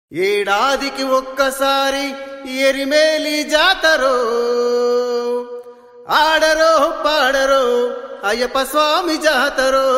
ఏడాదికి ఒక్కసారి ఎరిమేలి జాతరో ఆడరో పాడరో అయ్యప్ప స్వామి జాతరో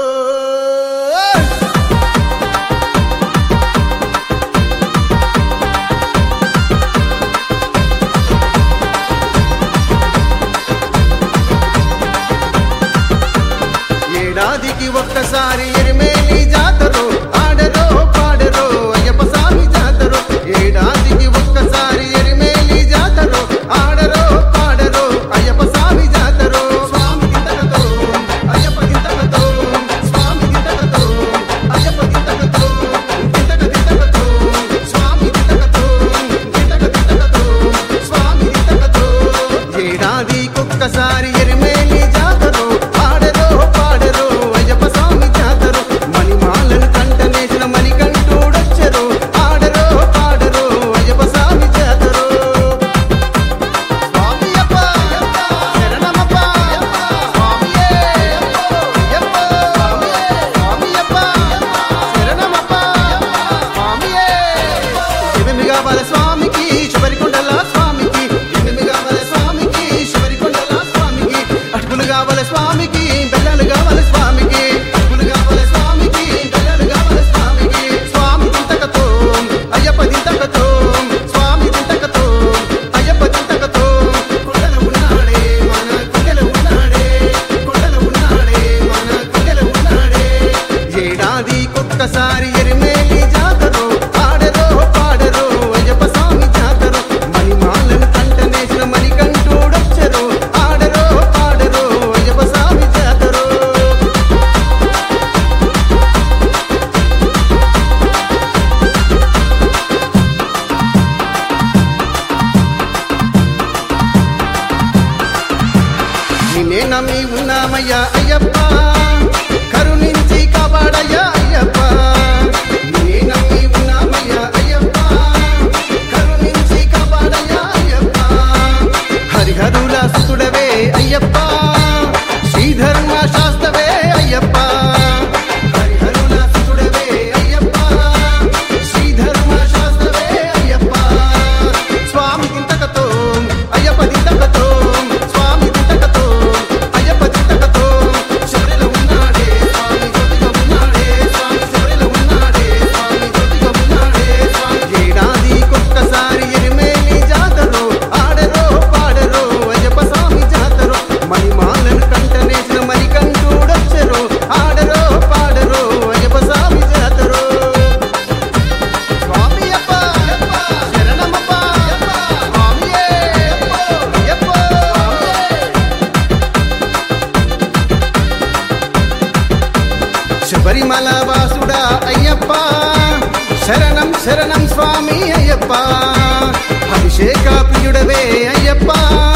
ఏడాదికి ఒక్కసారి ఎరిమేలి జాతరో ఆడరో పాడరో అయ్యప్ప స్వామి జాతరో ఏడాదికి ఒక్కసారి ఎరిమేలి జాతరో ఆడరో పాడరో అయ్యప్ప స్వామి జాతరో స్వామి గింతకతో అయ్యప్ప గింతకతో స్వామి గింతకతో అయ్యప్ప గింతకతో గింతక గింతకతో స్వామి గింతకతో గింతక గింతకతో స్వామి గింతకతో ఏడాదికొక్కసారి ఎరిమేలి జాతరో ఆడరో పాడరో అయ్యప్ప స్వామి జాతరో మణిమాలను కంటనేసిన మణికంఠుడొచ్చరో ఆడరో పాడరో అయ్యప్ప స్వామి జాతరో స్వామి అప్ప శరణమప్ప స్వామియే అప్ప స్వామి అప్ప శరణమప్ప స్వామియే ఎనిమిది కావాలి స్వామికి శబరికొండల స్వామికి ఎనిమిది కావాలి స్వామికి శబరికొండల స్వామికి అటుకులు కావాలి స్వామికి బెల్లాలు కావాలి స్వామికి అటుకులు కావాలి స్వామికి బెల్లాలు కావాలి స్వామికి స్వామి దింతకతో అయ్యప్ప దింతకతో స్వామి దింతకతో అయ్యప్ప దింతకతో కొండల ఉన్నాడే మన కొండల ఉన్నాడే కొండల ఉన్నాడే మన కొండల ఉన్నాడే ఏడాదికొక్కసారి ఎరిమేలి జాతరో ఆడరో పాడరో అయ్యప్ప స్వామి జాతరో మణిమాలను కంటనేసిన మణికంఠుడొచ్చరో ఆడరో పాడరో అయ్యప్ప స్వామి జాతరో నిన్నే నమ్మి ఉన్నామయ్యా అయ్యప్ప కరుణించి కాపాడయ్యా అయ్యప్ప నిన్నే నమ్మి ఉన్నామయ్యా అయ్యప్ప కరుణించి కాపాడయ్యా అయ్యప్ప హరిహరుల సుతుడవే అయ్యప్ప శ్రీధర్మ శాస్త్రవే అయ్యప్ప హరిహరుల సుతుడవే అయ్యప్ప శ్రీధర్మ శాస్త్రవే అయ్యప్ప స్వామి దింతకతో అయ్యప్ప దింతకతో స్వామి దింతకతో అయ్యప్ప దింతకతో శబరిలో ఉన్నాడే స్వామి జ్యోతిగా ఉన్నాడే స్వామి శబరిలో ఉన్నాడే స్వామి జ్యోతిగా ఉన్నాడే స్వామి ఏడాదికొక్కసారి ఎరిమేలి జాతరో ఆడరో పాడరో అయ్యప్ప స్వామి జాతరో మణిమాలను కంటనేసిన మణికంఠుడొచ్చరో ఆడరో పాడరో అయ్యప్ప స్వామి జాతరో స్వామి అప్ప శరణమప్ప స్వామియే అయ్యప్ప శబరిమల వాసుడా అయ్యప్ప శరణం శరణం స్వామి అయ్యప్ప అభిషేక ప్రియుడవే అయ్యప్ప